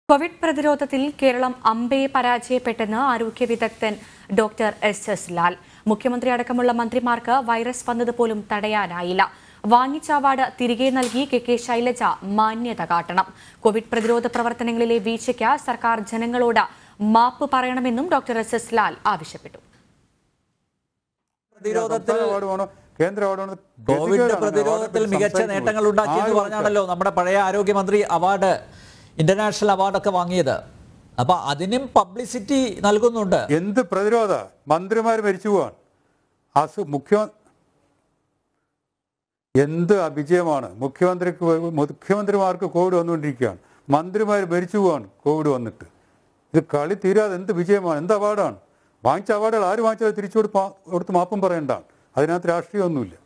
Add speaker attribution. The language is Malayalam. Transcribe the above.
Speaker 1: കോവിഡ് പ്രതിരോധത്തിൽ കേരളം അമ്പയെ പരാജയപ്പെട്ടെന്ന് ആരോഗ്യ വിദഗ്ധൻ ഡോക്ടർ എസ് എസ് ലാൽ മുഖ്യമന്ത്രി അടക്കമുള്ള മന്ത്രിമാർക്ക് വൈറസ് വന്നത് പോലും തടയാനായില്ല വാങ്ങിച്ച അവാർഡ് തിരികെ നൽകി കെ കെ ശൈലജ മാന്യത കാട്ടണം കോവിഡ് പ്രതിരോധ പ്രവർത്തനങ്ങളിലെ വീഴ്ചയ്ക്ക് സർക്കാർ ജനങ്ങളോട് മാപ്പ് പറയണമെന്നും ഡോക്ടർ എസ് എസ് ലാൽ ആവശ്യപ്പെട്ടു
Speaker 2: പ്രതിരോധത്തിൽ
Speaker 3: സംസ്ഥാന അവാർഡ് വേണോ കേന്ദ്ര അവാർഡ് വേണോ
Speaker 2: കോവിഡ്
Speaker 3: ഗതികേടാണ്
Speaker 2: പ്രതിരോധത്തിൽ
Speaker 3: അവാർഡിനെ
Speaker 2: മികച്ച
Speaker 3: പറ്റി
Speaker 2: നേട്ടങ്ങൾ ഉണ്ടാക്കി എന്ന്
Speaker 3: ആര്
Speaker 2: പറഞ്ഞാണല്ലോ നമ്മുടെ പഴയ ആരോഗ്യമന്ത്രി അവാർഡ് ഇന്റർനാഷണൽ അവാർഡൊക്കെ വാങ്ങിയത് അപ്പൊ അതിനും പബ്ലിസിറ്റി നൽകുന്നുണ്ട്
Speaker 3: എന്ത് പ്രതിരോധ മന്ത്രിമാർ മരിച്ചു പോവാൻ അസു മുഖ്യ എന്ത് വിജയമാണ് മുഖ്യമന്ത്രിക്ക് വ- മുഖ്യമന്ത്രിമാർക്ക് കോവിഡ് വന്നുകൊണ്ടിരിക്കുകയാണ് മന്ത്രിമാർ മരിച്ചു പോവാണ് കോവിഡ് വന്നിട്ട് ഇത് കളി തീരാതെ എന്ത് വിജയമാണ് എന്ത് അവാർഡാണ് വാങ്ങിച്ച അവാർഡുകൾ ആര് വാങ്ങിച്ചാൽ തിരിച്ചു കൊടുത്ത് മാ- കൊടുത്ത് മാപ്പും പറയണ്ടാണ് അതിനകത്ത് രാഷ്ട്രീയമൊന്നുമില്ല